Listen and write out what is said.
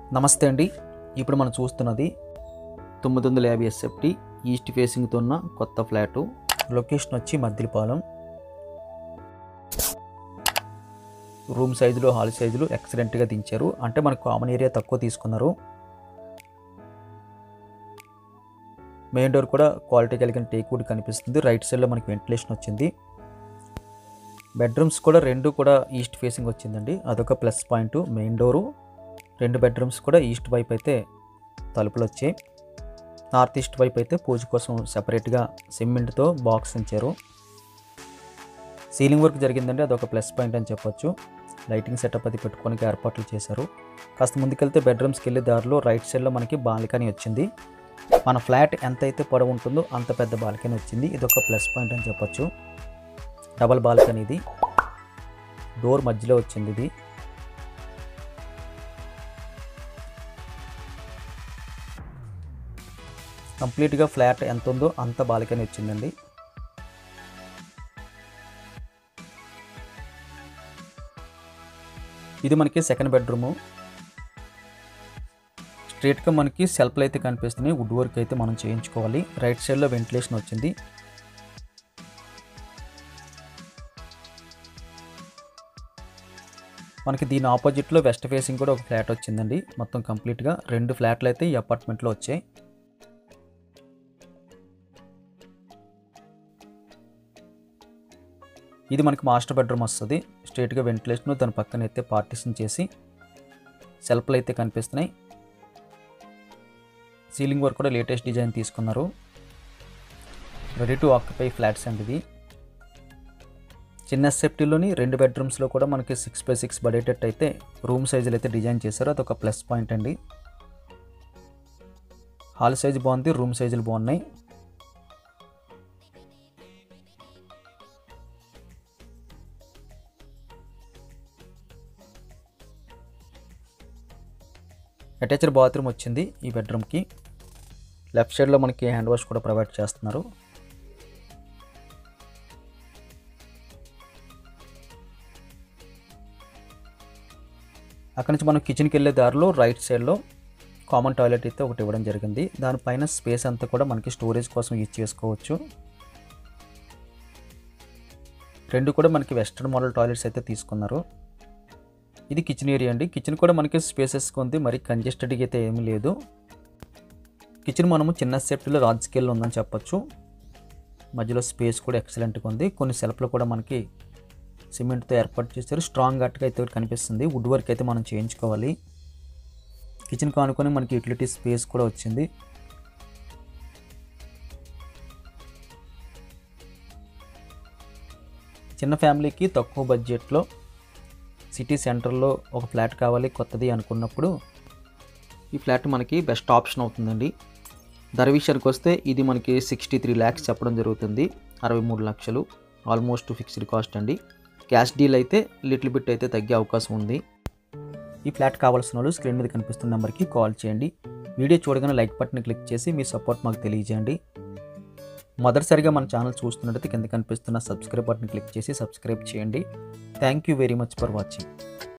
నమస్తే అండి ఇప్పుడు మనం చూస్తున్నది తొమ్మిది వందల యాభై ఎస్ఎఫ్టీ ఈస్ట్ ఫేసింగ్తో ఉన్న కొత్త ఫ్లాటు లొకేషన్ వచ్చి మద్దిలపాలెం రూమ్ సైజులు హాల్ సైజులు ఎక్సలెంట్గా దించారు అంటే మనకు కామన్ ఏరియా తక్కువ తీసుకున్నారు మెయిన్ డోర్ కూడా క్వాలిటీ కలిగిన టేక్ వుడ్ కనిపిస్తుంది రైట్ సైడ్లో మనకి వెంటిలేషన్ వచ్చింది బెడ్రూమ్స్ కూడా రెండు కూడా ఈస్ట్ ఫేసింగ్ వచ్చిందండి అదొక ప్లస్ పాయింట్ మెయిన్ డోరు రెండు బెడ్రూమ్స్ కూడా ఈస్ట్ వైపు అయితే తలుపులు వచ్చాయి నార్త్ ఈస్ట్ వైపు అయితే పూజ కోసం సెపరేట్గా సిమెంట్తో బాక్స్ ఉంచారు సీలింగ్ వర్క్ జరిగిందండి అదొక ప్లస్ పాయింట్ అని చెప్పొచ్చు లైటింగ్ సెటప్ అది పెట్టుకోనికి ఏర్పాట్లు చేశారు కాస్త ముందుకెళ్తే బెడ్రూమ్స్కి వెళ్ళే దారిలో రైట్ సైడ్లో మనకి బాల్కనీ వచ్చింది మన ఫ్లాట్ ఎంత అయితే పొడవు ఉంటుందో అంత పెద్ద బాల్కనీ వచ్చింది ఇది ఒక ప్లస్ పాయింట్ అని చెప్పొచ్చు డబల్ బాల్కనీ ఇది డోర్ మధ్యలో వచ్చింది ఇది కంప్లీట్గా ఫ్లాట్ ఎంత ఉందో అంత బాల్కనీ వచ్చిందండి ఇది మనకి సెకండ్ బెడ్రూము స్ట్రేట్గా మనకి సెల్ఫ్లు అయితే కనిపిస్తున్నాయి వుడ్ వర్క్ అయితే మనం చేయించుకోవాలి రైట్ సైడ్లో వెంటిలేషన్ వచ్చింది మనకి దీని ఆపోజిట్లో వెస్ట్ ఫేసింగ్ కూడా ఒక ఫ్లాట్ వచ్చిందండి మొత్తం కంప్లీట్గా రెండు ఫ్లాట్లు అయితే ఈ అపార్ట్మెంట్లో వచ్చాయి ఇది మనకి మాస్టర్ బెడ్రూమ్ వస్తుంది స్ట్రేట్గా వెంటిలేషన్ దాని పక్కన అయితే పార్టిషన్ చేసి సెల్ఫ్లు అయితే కనిపిస్తున్నాయి సీలింగ్ వర్క్ కూడా లేటెస్ట్ డిజైన్ తీసుకున్నారు రెడీ టు ఆక్యుపై ఫ్లాట్స్ అండి ఇది చిన్న సేఫ్టీలోని రెండు బెడ్రూమ్స్లో కూడా మనకి సిక్స్ బై సిక్స్ పడేటట్టు అయితే రూమ్ సైజులు అయితే డిజైన్ చేశారు అదొక ప్లస్ పాయింట్ అండి హాల్ సైజు బాగుంది రూమ్ సైజులు బాగున్నాయి అటాచ్డ్ బాత్రూమ్ వచ్చింది ఈ బెడ్రూమ్కి లెఫ్ట్ సైడ్లో మనకి హ్యాండ్ వాష్ కూడా ప్రొవైడ్ చేస్తున్నారు అక్కడి నుంచి మనం కిచెన్కి వెళ్ళే దారిలో రైట్ సైడ్లో కామన్ టాయిలెట్ అయితే ఒకటి ఇవ్వడం జరిగింది దానిపైన స్పేస్ అంతా కూడా మనకి స్టోరేజ్ కోసం యూజ్ చేసుకోవచ్చు రెండు కూడా మనకి వెస్ట్రన్ మోడల్ టాయిలెట్స్ అయితే తీసుకున్నారు ఇది కిచెన్ ఏరియా అండి కిచెన్ కూడా మనకి స్పేసెస్గా ఉంది మరి కంజెస్టెడ్గా అయితే ఏమీ లేదు కిచెన్ మనము చిన్న సేఫ్టీలో రాజ్ స్కేల్లో ఉందని చెప్పొచ్చు మధ్యలో స్పేస్ కూడా ఎక్సలెంట్గా ఉంది కొన్ని సెల్ఫ్లు కూడా మనకి సిమెంట్తో ఏర్పాటు చేశారు స్ట్రాంగ్ గట్గా అయితే కనిపిస్తుంది వుడ్ వర్క్ అయితే మనం చేయించుకోవాలి కిచెన్ కానుకొని మనకి యూటిలిటీ స్పేస్ కూడా వచ్చింది చిన్న ఫ్యామిలీకి తక్కువ బడ్జెట్లో సిటీ సెంటర్లో ఒక ఫ్లాట్ కావాలి కొత్తది అనుకున్నప్పుడు ఈ ఫ్లాట్ మనకి బెస్ట్ ఆప్షన్ అవుతుందండి ధర విషయానికి వస్తే ఇది మనకి సిక్స్టీ త్రీ ల్యాక్స్ చెప్పడం జరుగుతుంది అరవై మూడు లక్షలు ఆల్మోస్ట్ ఫిక్స్డ్ కాస్ట్ అండి క్యాష్ డీల్ అయితే లిటిల్ బిట్ అయితే తగ్గే అవకాశం ఉంది ఈ ఫ్లాట్ కావాల్సిన వాళ్ళు స్క్రీన్ మీద కనిపిస్తున్న నెంబర్కి కాల్ చేయండి వీడియో చూడగానే లైక్ బటన్ క్లిక్ చేసి మీ సపోర్ట్ మాకు తెలియజేయండి మొదటిసారిగా మన ఛానల్ చూస్తున్నట్టయితే కింద కనిపిస్తున్న సబ్స్క్రైబ్ బటన్ క్లిక్ చేసి సబ్స్క్రైబ్ చేయండి thank you very much for watching